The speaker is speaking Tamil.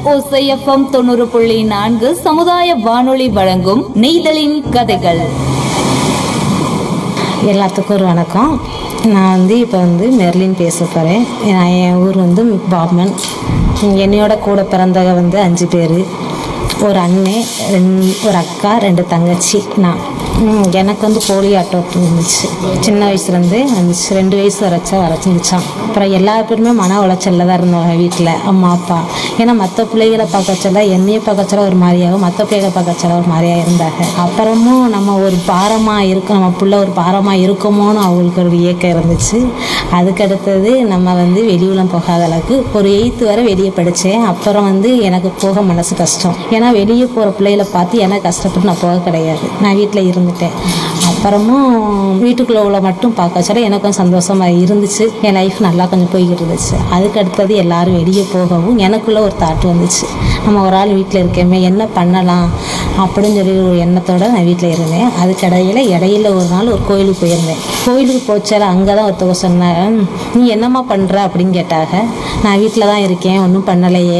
ஓசைஎஃப்எம் தொண்ணூறு புள்ளி நான்கு சமுதாய வானொலி வழங்கும் நெய்தலின் கதைகள் எல்லாத்துக்கும் ஒரு வணக்கம் நான் வந்து இப்போ வந்து மெர்லின் பேச போகிறேன் நான் என் ஊர் வந்து பாப்மன் என்னையோட கூட பிறந்தவங்க வந்து அஞ்சு பேர் ஒரு அண்ணன் ரெண்டு ஒரு அக்கா ரெண்டு தங்கச்சி நான் ம், எனக்கு வந்து போலியோ அட்டை இருந்துச்சு சின்ன வயசுலேருந்து வந்துச்சு ரெண்டு வயசு வரைச்சா வரைச்சிருந்துச்சான் அப்புறம் எல்லா பேருமே மன உளைச்சலில் தான் இருந்தவங்க வீட்டில் அம்மா அப்பா ஏன்னா மற்ற பிள்ளைகளை பார்க்க சொல்ல என்னையை பார்க்க சொல்ல ஒரு மாதிரியாகவும் மற்ற பிள்ளைகளை பார்க்க சொல்ல ஒரு மாதிரியா இருந்தாங்க அப்புறமும் நம்ம ஒரு பாரமாக இருக்கும் நம்ம பிள்ளை ஒரு பாரமாக இருக்குமோன்னு அவங்களுக்கு ஒரு இயக்கம் இருந்துச்சு அதுக்கு அடுத்தது நம்ம வந்து வெளியூலம் போகாத அளவுக்கு ஒரு எயித்து வரை வெளியே படித்தேன் அப்புறம் வந்து எனக்கு போக மனசு கஷ்டம் ஏன்னா வெளியே போகிற பிள்ளைகளை பார்த்து எனக்கு கஷ்டப்பட்டு நான் போக கிடையாது நான் வீட்டில் இருந்துட்டேன் அப்புறமும் வீட்டுக்குள்ளே உள்ள மட்டும் பார்க்க சொல்ல எனக்கு கொஞ்சம் சந்தோஷமாக இருந்துச்சு என் லைஃப் நல்லா கொஞ்சம் போய்கிட்டு இருந்துச்சு அதுக்கு அடுத்தது எல்லாரும் வெளியே போகவும் எனக்குள்ள ஒரு தாட் வந்துச்சு நம்ம ஒரு ஆள் வீட்டில் இருக்கேமே என்ன பண்ணலாம் அப்படின்னு சொல்லி ஒரு எண்ணத்தோட நான் வீட்டில் இருந்தேன் அதுக்கு இடையில இடையில ஒரு நாள் ஒரு கோயிலுக்கு போயிருந்தேன் கோயிலுக்கு போச்சால அங்கே தான் ஒருத்தவங்க சொன்னாங்க நீ என்னம்மா பண்ணுற அப்படின்னு கேட்டாங்க நான் வீட்டில் தான் இருக்கேன் ஒன்றும் பண்ணலையே